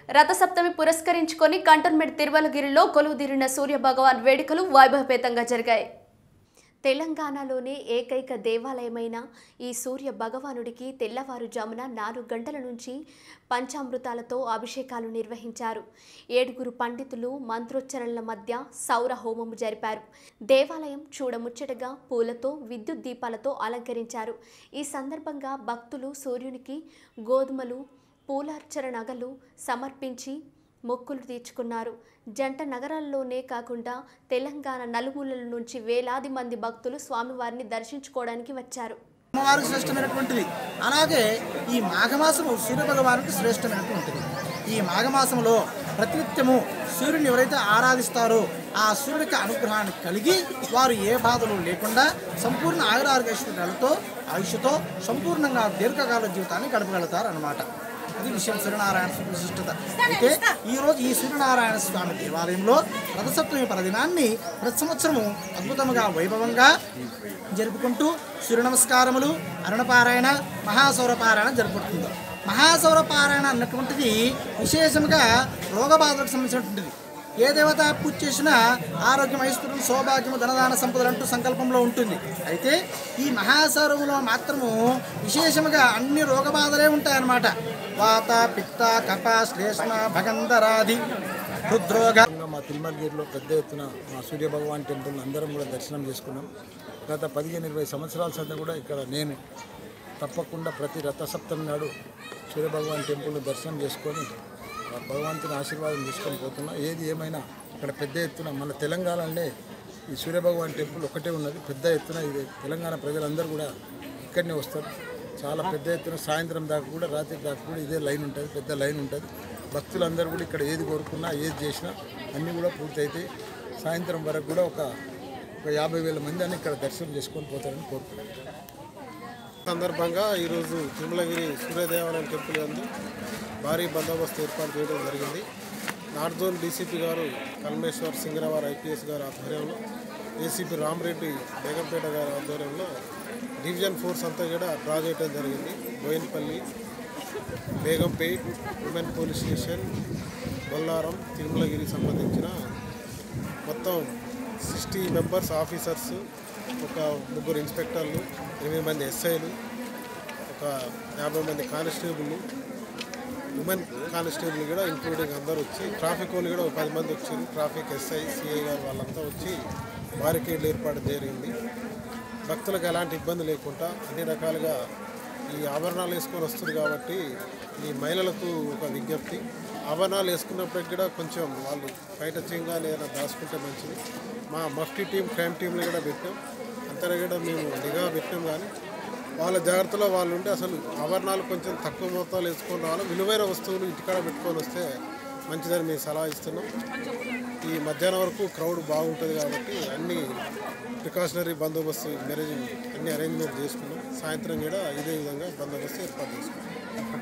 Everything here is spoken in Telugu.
రథసప్తమి పురస్కరించుకొని కంటోన్మెంట్ తిరుమలగిరిలో కొలువుదీరిన సూర్య భగవాన్ వేడుకలు వైభవపేతంగా జరిగాయి తెలంగాణలోనే ఏకైక దేవాలయమైన ఈ సూర్య భగవానుడికి తెల్లవారుజామున నాలుగు గంటల నుంచి పంచామృతాలతో అభిషేకాలు నిర్వహించారు ఏడుగురు పండితులు మంత్రోచ్చరణల మధ్య సౌర హోమము జరిపారు దేవాలయం చూడముచ్చటగా పూలతో విద్యుత్ దీపాలతో అలంకరించారు ఈ సందర్భంగా భక్తులు సూర్యునికి గోధుమలు పూలార్చన నగలు సమర్పించి మొక్కులు తీర్చుకున్నారు జంట నగరాల్లోనే కాకుండా తెలంగాణ నలుమూలల నుంచి వేలాది మంది భక్తులు స్వామివారిని దర్శించుకోవడానికి వచ్చారు అమ్మవారికి శ్రేష్టమైనటువంటిది అలాగే ఈ మాఘమాసము సూర్య భగవానుడికి శ్రేష్టమైనటువంటిది ఈ మాఘమాసంలో ప్రతినిత్యము సూర్యుని ఎవరైతే ఆరాధిస్తారో ఆ సూర్యుడికి అనుగ్రహాన్ని కలిగి వారు ఏ బాధలు లేకుండా సంపూర్ణ ఆయురారోగ్యశ్వర్యాలతో ఆయుష్తో సంపూర్ణంగా దీర్ఘకాల జీవితాన్ని గడపగలుగుతారు అనమాట అది విషయం సూర్యనారాయణ స్వామి విశిష్టత అయితే ఈ రోజు ఈ సూర్యనారాయణ స్వామి దేవాలయంలో రథసప్తమి పర్వదినాన్ని ప్రతి సంవత్సరము అద్భుతముగా వైభవంగా జరుపుకుంటూ సూర్య నమస్కారములు అరుణపారాయణ మహాసౌరపారాయణ జరుపుకుంటుంది మహాసౌరపారాయణ అన్నటువంటిది విశేషంగా రోగబాధలకు సంబంధించినటువంటిది ఏ దేవత పూజ చేసినా ఆరోగ్యం ఐశ్వర్యం సౌభాగ్యము ధనదాన సంపదలు అంటూ సంకల్పంలో ఉంటుంది అయితే ఈ మహాసౌరములో మాత్రము విశేషముగా అన్ని రోగబాధలే ఉంటాయన్నమాట వాత పిత్త కప శ్లేష్మ భగంధరాది హృద్రోగ ఇంకా మా తిరుమలగిరిలో పెద్ద ఎత్తున మా సూర్య భగవాన్ టెంపుల్ అందరం కూడా దర్శనం చేసుకున్నాం గత పదిహేను ఇరవై సంవత్సరాల సంతా కూడా ఇక్కడ నేను తప్పకుండా ప్రతి రథసప్తమి నాడు సూర్య భగవాన్ టెంపుల్ దర్శనం చేసుకొని ఆ భగవంతుని ఆశీర్వాదం తీసుకొని పోతున్నా ఏది ఏమైనా ఇక్కడ పెద్ద ఎత్తున మన తెలంగాణలోనే ఈ సూర్య భగవాన్ టెంపుల్ ఒకటే ఉన్నది పెద్ద ఎత్తున ఇది తెలంగాణ ప్రజలందరూ కూడా ఇక్కడనే వస్తారు చాలా పెద్ద ఎత్తున సాయంత్రం దాకా కూడా రాత్రి దాకా కూడా ఇదే లైన్ ఉంటుంది పెద్ద లైన్ ఉంటుంది భక్తులందరూ కూడా ఇక్కడ ఏది కోరుకున్నా ఏది చేసినా అన్నీ కూడా పూర్తయితాయి సాయంత్రం వరకు కూడా ఒక ఒక యాభై వేల మంది అని ఇక్కడ దర్శనం చేసుకొని పోతారని కోరుకుంటున్నాను సందర్భంగా ఈరోజు తిరుమలగిరి సూర్యదేవాలయం టెంపుల్ యందు భారీ బందోబస్తు ఏర్పాటు చేయడం జరిగింది నార్త్ జోన్ డీసీపీ గారు కల్మేశ్వర్ సింగరావార్ ఐపీఎస్ గారి ఆధ్వర్యంలో ఏసీపీ రామరెడ్డి బేగంపేట గారి ఆధ్వర్యంలో డివిజన్ ఫోర్స్ అంతా కూడా డ్రా చేయడం జరిగింది Boinapally Begumpet women police station Bollaram తిరుమలగిరికి సంబంధించిన మొత్తం సిక్స్టీ మెంబర్స్ ఆఫీసర్స్ ఒక ముగ్గురు ఇన్స్పెక్టర్లు ఎనిమిది మంది ఎస్ఐలు ఒక యాభై మంది కానిస్టేబుల్ ఉమెన్ కానిస్టేబుల్ కూడా ఇంక్లూడింగ్ అందరూ వచ్చి ట్రాఫిక్ వాళ్ళు కూడా ఒక పది మంది వచ్చారు ట్రాఫిక్ ఎస్ఐ సిఐ గారు వాళ్ళంతా వచ్చి బారికేడ్లు ఏర్పాటు జరిగింది భక్తులకు ఎలాంటి ఇబ్బంది లేకుండా అన్ని రకాలుగా ఈ ఆభరణాలు వేసుకొని వస్తారు కాబట్టి ఈ మహిళలకు ఒక విజ్ఞప్తి ఆభరణాలు వేసుకున్నప్పటికి కూడా కొంచెం వాళ్ళు బయట చేయగానే ఏదైనా దాచుకుంటే మంచిది మా మఫ్టీ టీం క్రైమ్ టీంని కూడా పెట్టాం అంతలో కూడా మేము నిఘా పెట్టాం కానీ వాళ్ళ జాగ్రత్తలో వాళ్ళు ఉండి అసలు ఆభరణాలు కొంచెం తక్కువ మొత్తాలు వేసుకొని రావాలి విలువైన వస్తువులు ఇంటికాడ పెట్టుకొని వస్తే మంచిదని మేము సలహా ఇస్తున్నాం ఈ మధ్యాహ్నం వరకు క్రౌడ్ బాగుంటుంది కాబట్టి అన్ని ప్రికాషనరీ బందోబస్తు మ్యారేజ్ అన్ని అరేంజ్మెంట్ చేసుకున్నాం సాయంత్రం కూడా ఇదే విధంగా బందోబస్తు ఏర్పాటు చేసుకున్నాం